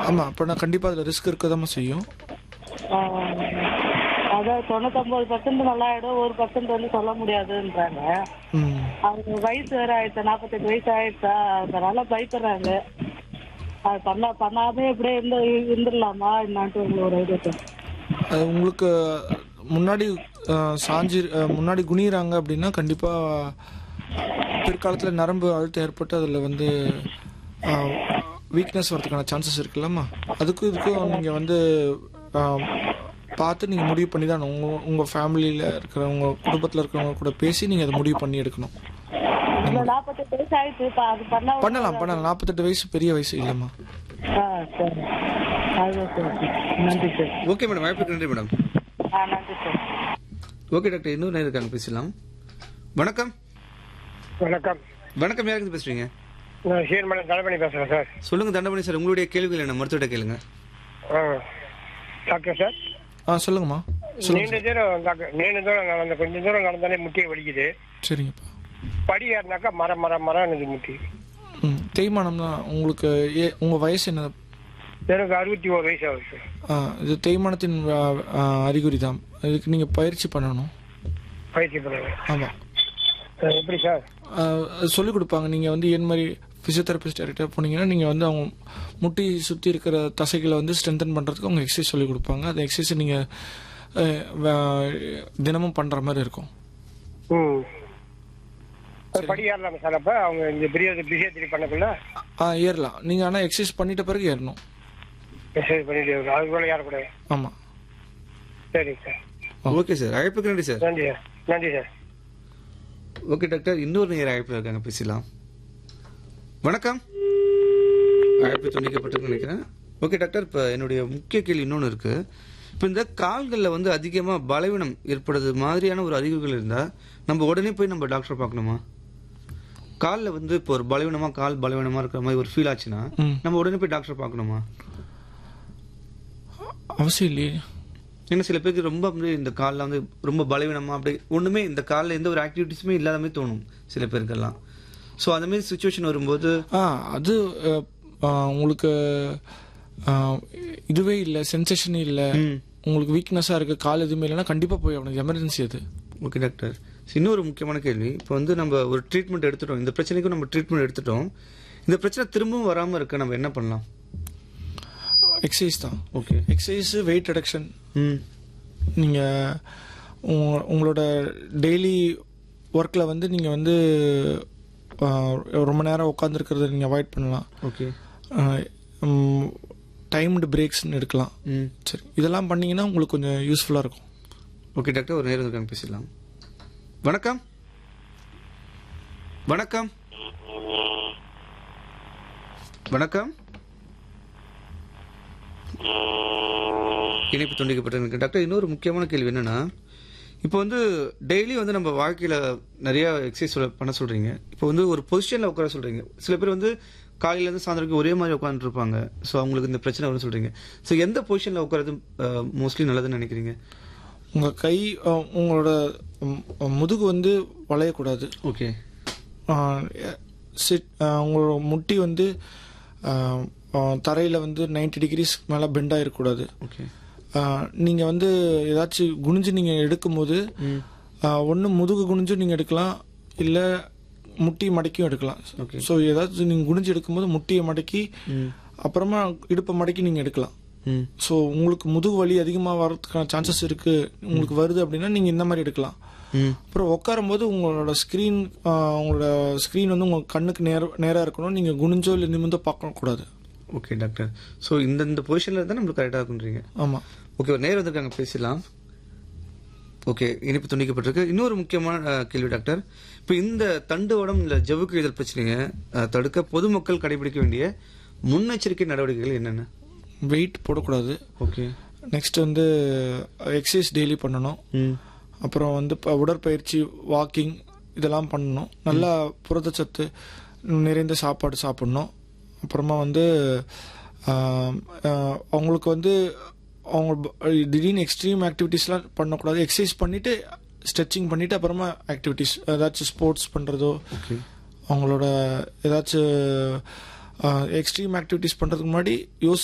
ஆமாம் அப்போ நான் கண்டிப்பாக அதில் ரிஸ்க் இருக்க செய்யும் ஆஹ் அதான் தொண்ணூத்தொம்பது பர்சன்ட் நல்லா ஆயிடும் ஒரு பர்சன்ட் வந்து சொல்ல முடியாதுன்றாங்க ம் அவங்க வயசு வேற ஆயிடுச்சா நாற்பத்தெட்டு வயசு ஆயிடுச்சா அதனால பயப்படுறாங்க அது பண்ண பண்ணாமே இப்படியே இருந்து இருந்துடலாமா என்னான்ட்டு உங்களுக்கு ஒரு ஐடியா சார் அது உங்களுக்கு முன்னாடி அஹ், சாஞ்சி அஹ், முன்னாடி குனிறாங்க அப்படின்னா கண்டிப்பாக பிற்காலத்தில் நரம்பு அழுத்தம் ஏற்பட்டு அதில் வந்து வீக்னஸ் வரதுக்கான சான்சஸ் இருக்குல்லம்மா அதுக்கும் இதுக்கும் நீங்கள் வந்து அஹ், பார்த்து நீங்கள் முடிவு பண்ணி தான் உங்கள் உங்கள் ஃபேமிலியில் இருக்கிறவங்க குடும்பத்தில் இருக்கிறவங்க கூட பேசி நீங்கள் அதை முடிவு பண்ணி எடுக்கணும் இல்ல நாற்பத்தெட்டு வயசு ஆயிடுச்சு இப்ப அது பண்ணா பண்ணலாம் பண்ணலாம் நாற்பத்தெட்டு வயசு பெரிய வயசு இல்லைம்மா ஆ சரி அதுதான் சார் நன்றி சார் ஓகே மேடம் வாய்ப்புக்கு நன்றி மேடம் ஆ நன்றி சார் ஓகே டாக்டர் இன்னொரு நேரம் இருக்காங்க பேசலாம் வணக்கம் வணக்கம் வணக்கம் யாருக்கு பேசுறீங்க நான் சீர்மலை தளபதி பேசுறேன் சார் சொல்லுங்க தண்டபணி சார் உங்களுடைய கேள்விகள் என்ன மருத்துவர்கிட்ட கேளுங்க ஆ டாக்டர் சார் ஆ சொல்லுங்கம்மா நீண்ட தூரம் டாக்டர் நீண்ட தூரம் நடந்த கொஞ்சம் தூரம் நடந்தாலே முட்டியை வலிக்குது சரிங்கப்பா படி ஏறினாக்கா மரம் மரம் மரம் இது முட்டி ம் தேய்மானம்னா உங்களுக்கு ஏ உங்கள் வயசு என்ன எனக்கு அறுபத்தி ஒரு வயசு ஆகுது சார் ஆ, இது தேய்மானத்தின் ஆ, ஆ, அறிகுறி தான் இதுக்கு நீங்கள் பயிற்சி பண்ணணும் பயிற்சி பண்ணுவேன் ஆமாம் எப்படி சார் சொல்லிக் கொடுப்பாங்க நீங்கள் வந்து என் மாதிரி ஃபிசியோதெரபிஸ்ட் டேரக்டர் போனீங்கன்னா நீங்கள் வந்து அவங்க முட்டி சுற்றி இருக்கிற தசைகளை வந்து ஸ்ட்ரென்தன் பண்ணுறதுக்கு அவங்க எக்ஸசைஸ் சொல்லிக் கொடுப்பாங்க அந்த எக்ஸசைஸ் நீங்கள் தினமும் பண்ணுற மாதிரி இருக்கும் ம் ஒரு படி ஏறலாமா சார் அப்போ அவங்க இந்த பெரிய பிசியோதெரபி பண்ணக்குள்ள ஆ ஏறலாம் நீங்கள் ஆனால் எக்ஸசைஸ் பண்ணிட்ட பிறகு ஏறணும் எக்ஸசைஸ் பண்ணிட்டு இருக்கணும். அதுக்குள்ள ஏறக்கூடாது ஆமாம் சரிங்க சார் ஓகே சார் அழைப்புக்கு நன்றி சார் நன்றி சார் நன்றி சார் ஓகே டாக்டர் இன்னொரு நேரம் அழைப்பில் இருக்காங்க பேசலாம் வணக்கம் அழைப்பு துண்டிக்கப்பட்டிருக்கு நினைக்கிறேன் ஓகே டாக்டர் இப்போ என்னுடைய முக்கிய கேள்வி இன்னொன்று இருக்கு இப்போ இந்த கால்களில் வந்து அதிகமாக பலவீனம் ஏற்படுறது மாதிரியான ஒரு அறிகுறிகள் இருந்தால் நம்ம உடனே போய் நம்ம டாக்டரை பார்க்கணுமா காலில் வந்து இப்போ ஒரு பலவீனமாக கால் பலவீனமாக இருக்கிற மாதிரி ஒரு ஃபீல் ஆச்சுன்னா ம். நம்ம உடனே போய் டாக்டரை பார்க்கணுமா அவசியம் இல்லையே ஏன்னா சில பேருக்கு ரொம்ப வந்து இந்த காலில் வந்து ரொம்ப பலவீனமா அப்படி ஒண்ணுமே இந்த காலில் எந்த ஒரு ஆக்டிவிட்டிஸுமே இல்லாத மாதிரி தோணும் சில பேருக்கெல்லாம் ஸோ அந்த மாதிரி சுச்சுவேஷன் வரும்போது ஆ அது அஹ், ஆ, உங்களுக்கு ஆ, இதுவே இல்லை சென்சேஷனே இல்லை ம். உங்களுக்கு வீக்னஸாக இருக்குது கால் எதுவுமே இல்லைன்னா கண்டிப்பாக போய் அவனுக்கு எமர்ஜென்சி அது ஓகே டாக்டர் இன்னொரு முக்கியமான கேள்வி இப்போ வந்து நம்ம ஒரு ட்ரீட்மெண்ட் எடுத்துட்டோம் இந்த பிரச்சனைக்கும் நம்ம ட்ரீட்மெண்ட் எடுத்துட்டோம் இந்த பிரச்சனை திரும்பவும் வராமல் இருக்க நம்ம என்ன பண்ணலாம் எக்ஸசைஸ் தான் ஓகே எக்ஸசைஸ் வெயிட் ரிடக்ஷன் ம் நீங்கள் உங்களோட டெய்லி ஒர்க்கில் வந்து நீங்கள் வந்து ஆ, ரொம்ப நேரம் உட்காந்துருக்கிறத நீங்கள் அவாய்ட் பண்ணலாம் ஓகே டைம்டு பிரேக்ஸ்னு எடுக்கலாம் ம் சரி இதெல்லாம் பண்ணீங்கன்னா உங்களுக்கு கொஞ்சம் யூஸ்ஃபுல்லாக இருக்கும் ஓகே டாக்டர் ஒரு நேரம் இருக்காங்க பேசலாம் வணக்கம் வணக்கம் வணக்கம் இணைப்பு துண்டிக்கப்பட்டிருக்கு டாக்டர் இன்னொரு முக்கியமான கேள்வி என்னன்னா இப்போ வந்து டெய்லி வந்து நம்ம வாழ்க்கையில நிறைய எக்ஸசைஸ் பண்ண சொல்றீங்க இப்போ வந்து ஒரு பொசிஷன்ல உட்கார சொல்றீங்க சில பேர் வந்து காலையில இருந்து சாயந்தரம் வரைக்கும் ஒரே மாதிரி உட்காந்துட்டு இருப்பாங்க ஸோ அவங்களுக்கு இந்த பிரச்சனை வரும்னு சொல்றீங்க ஸோ எந்த பொசிஷன்ல உட்காரது மோஸ்ட்லி நல்லதுன்னு நினைக்கிறீங்க உங்கள் கை ஆ, உங்களோட ம், முதுகு வந்து வளையக்கூடாது ஓகே சிட் உங்களோட முட்டி வந்து தரையில் வந்து 90 டிகிரிஸ் மேலே பெண்டாக இருக்கக்கூடாது ஓகே நீங்கள் வந்து ஏதாச்சும் குனிஞ்சு நீங்கள் எடுக்கும்போது ஒன்று முதுகு குனிஞ்சும் நீங்கள் எடுக்கலாம் இல்லை முட்டி மடக்கியும் எடுக்கலாம் Okay. ஸோ ஏதாச்சும் நீங்கள் குனிஞ்சு எடுக்கும்போது முட்டியை மடக்கி ம் அப்புறமா இடுப்பை மடக்கி நீங்கள் எடுக்கலாம் ம் ஸோ உங்களுக்கு முதுகு வலி அதிகமாக வர்றதுக்கான சான்சஸ் இருக்குது உங்களுக்கு வருது அப்படின்னா நீங்கள் இந்த மாதிரி எடுக்கலாம் ம் அப்புறம் உட்காரும்போது உங்களோட ஸ்க்ரீன் உங்களோட ஸ்க்ரீன் வந்து உங்கள் கண்ணுக்கு நேர நேராக இருக்கணும் நீங்கள் குனிஞ்சோ இல்லை நிமிந்தோ பார்க்கக்கூடாது ஓகே டாக்டர் ஸோ இந்த இந்த பொசிஷனில் இருந்தால் நம்மளுக்கு கரெக்டாக இருக்குன்றீங்க ஆமாம் ஓகே ஒரு நேரம் வந்திருக்காங்க பேசலாம் ஓகே இனிப்பு துண்டிக்கப்பட்டிருக்கு இன்னொரு முக்கியமான அஹ், கேள்வி டாக்டர் இப்போ இந்த தண்டுவடம் இல்லை ஜவ்வுக்கு இதழ் பிரச்சனையை அஹ், தடுக்க பொதுமக்கள் கடைபிடிக்க வேண்டிய முன்னெச்சரிக்கை நடவடிக்கைகள் என்னென்ன வெயிட் போடக்கூடாது ஓகே நெக்ஸ்ட் வந்து எக்ஸசைஸ் டெய்லி பண்ணணும் ம் அப்புறம் வந்து இப்போ உடற்பயிற்சி வாக்கிங் இதெல்லாம் பண்ணணும் நல்லா புரதச்சத்து நிறைந்த சாப்பாடு சாப்பிடணும் அப்புறமா வந்து ஆம், ஆஹ், அவங்களுக்கு வந்து அவங்க ப- திடீர்னு எக்ஸ்ட்ரீம் ஆக்டிவிட்டீஸ்லாம் பண்ணக்கூடாது எக்ஸசைஸ் பண்ணிவிட்டு ஸ்ட்ரெச்சிங் பண்ணிவிட்டு அப்புறமா ஆக்டிவிட்டீஸ் ஏதாச்சும் ஸ்போர்ட்ஸ் பண்ணுறதோ ஓகே அவங்களோட ஏதாச்சும் எக்ஸ்ட்ரீம் ஆக்டிவிட்டீஸ் பண்ணுறதுக்கு முன்னாடி யோசி